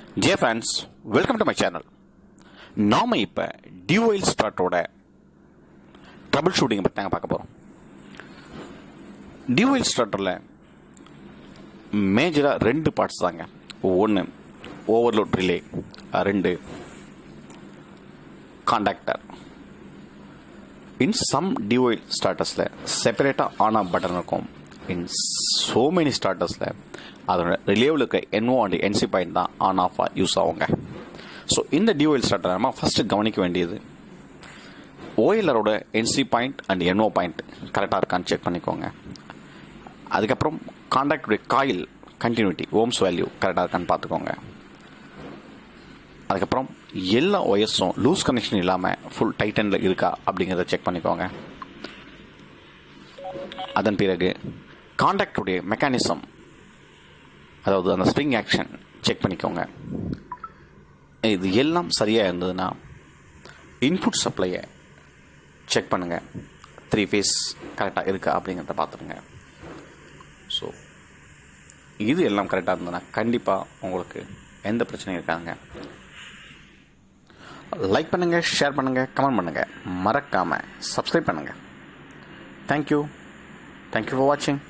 J fans welcome to my channel நாம இப்போ dual ஸ்டார்ட்டோட trouble ஷூட்டிங்கை பற்றி நாங்கள் பார்க்க போகிறோம் டியூஎல் ஸ்டார்ட்டரில் மேஜராக ரெண்டு பார்ட்ஸ் தாங்க ஒன்று ஓவர்லோட் ரிலே ரெண்டு காண்டாக்டர் இன் சம் டியூஎல் ஸ்டார்டர்ஸில் செப்பரேட்டாக ஆன் ஆஃப் பட்டன் இருக்கும் இன் சோ மெனி ஸ்டார்டர்ஸில் அதோட ரிலேவில் இருக்க என்ஓ அண்ட் என்சி பாயிண்ட் தான் ஆன் ஆஃபாக யூஸ் ஆகுங்க ஸோ இந்த டியூஎல் ஸ்டார்டர் நம்ம ஃபஸ்ட்டு கவனிக்க வேண்டியது ஓஎல்ஆரோட NC point and NO point கரெக்டாக இருக்கான்னு செக் பண்ணிக்கோங்க அதுக்கப்புறம் காண்டாக்டுடைய காயில் கண்டினியூட்டி ஓம்ஸ் வேல்யூ கரெக்டாக இருக்கான்னு பார்த்துக்கோங்க அதுக்கப்புறம் எல்லா ஒயர்ஸும் லூஸ் கனெக்ஷன் இல்லாமல் ஃபுல் டைட்டனில் இருக்கா அப்படிங்கிறத செக் பண்ணிக்கோங்க அதன் பிறகு காண்டாக்டுடைய மெக்கானிசம் அதாவது அந்த ஸ்ப்ரிங் ஆக்ஷன் செக் பண்ணிக்கோங்க இது எல்லாம் சரியாக இருந்ததுன்னா இன்புட் சப்ளையை செக் பண்ணுங்கள் த்ரீ ஃபேஸ் கரெக்டாக இருக்கா அப்படிங்கிறத பார்த்துருங்க ஸோ இது எல்லாம் கரெக்டாக இருந்ததுன்னா கண்டிப்பாக உங்களுக்கு எந்த பிரச்சனையும் இருக்காங்க லைக் பண்ணுங்கள் ஷேர் பண்ணுங்கள் கமெண்ட் பண்ணுங்கள் மறக்காமல் சப்ஸ்கிரைப் பண்ணுங்கள் தேங்க்யூ தேங்க்யூ ஃபார் வாட்சிங்